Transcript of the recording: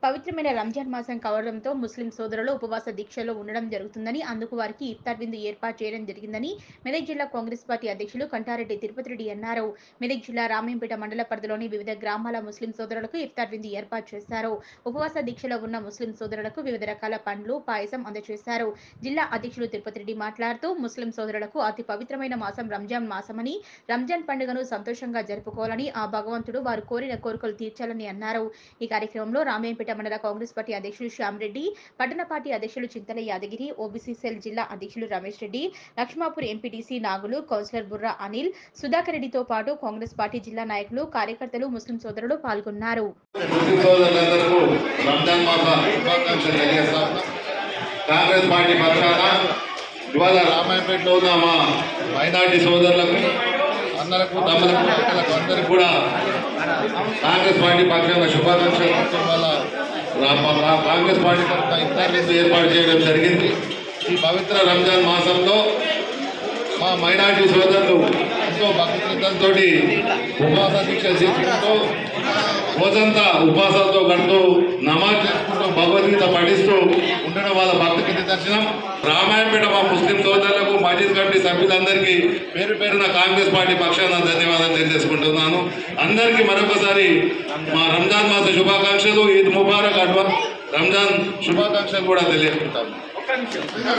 పవిత్రమైన రంజాన్ మాసం కావడంతో ముస్లిం సోదరులు ఉపవాస దీక్షలో ఉండడం జరుగుతుందని అందుకు వారికి ఇఫ్తార్ విందు ఏర్పాటు చేయడం జరిగిందని మెదక్ జిల్లా కాంగ్రెస్ పార్టీ అధ్యక్షులు కంటారెడ్డి తిరుపతి రెడ్డి అన్నారు మెదక్ జిల్లా రామేంపేట మండల పరిధిలోని వివిధ గ్రామాల ముస్లిం సోదరులకు ఇఫ్తార్ విందు ఏర్పాటు చేశారు ఉపవాస దీక్షలో ఉన్న ముస్లిం సోదరులకు వివిధ రకాల పండ్లు పాయసం అందజేశారు జిల్లా అధ్యక్షులు తిరుపతి రెడ్డి మాట్లాడుతూ ముస్లిం సోదరులకు అతి పవిత్రమైన మాసం రంజాన్ మాసమని రంజాన్ పండుగను సంతోషంగా జరుపుకోవాలని ఆ భగవంతుడు వారు కోరిన కోరికలు తీర్చాలని అన్నారు ఈ కార్యక్రమంలో రామేంపేట మండల కాంగ్రెస్ పార్టీ అధ్యక్షులు శ్యామ్ రెడ్డి పట్టణ పార్టీ అధ్యక్షులు చింతల యాదగిరి ఓబీసీ సెల్ జిల్లా అధ్యక్షులు రమేష్ రెడ్డి లక్ష్మాపూర్ ఎంపీటీసీ నాగులు కౌన్సిలర్ బుర్రా అనిల్ సుధాకర్ రెడ్డితో పాటు కాంగ్రెస్ పార్టీ జిల్లా నాయకులు కార్యకర్తలు ముస్లిం సోదరులు పాల్గొన్నారు ముస్లిం సోదరులందరూ రంజాన్ మాస శుభాకాంక్షలు తెలియజేస్తాం కాంగ్రెస్ పార్టీ పక్షాన ఇవాళ రామాయపేటలో ఉన్న మా మైనార్టీ సోదరులకు అందరకు తమ్ములకు అక్కలకు అందరికి కూడా కాంగ్రెస్ పార్టీ పక్షాన శుభాకాంక్షలు చెప్పడం వల్ల రా- మా- మా కాంగ్రెస్ పార్టీ తరఫున ఇఫ్తార్ విందు ఏర్పాటు చేయడం జరిగింది ఈ పవిత్ర రంజాన్ మాసంలో మా మైనార్టీ సోదరులు ఎంతో భక్తితో ఉపవాస దీక్షలు చేసుకుంటూ రోజంతా ఉపవాసాలతో గడుతూ నమాజ్ చేసుకుంటూ భగవద్గీత పఠిస్తూ ఉండడం వాళ్ళ భక్తికి నిదర్శనం రామాయణపేట మా ముస్లిం సోదరులకు మజీద్ కమిటీ సభ్యులందరికీ పేరు పేరున కాంగ్రెస్ పార్టీ పక్షాన ధన్యవాదాలు తెలియజేసుకుంటున్నాను అందరికీ మరొకసారి మా రంజాన్ మాస శుభాకాంక్షలు ఈద్ ముబారక్ అడ్వా రంజాన్ శుభాకాంక్షలు కూడా తెలియజేసుకుంటాను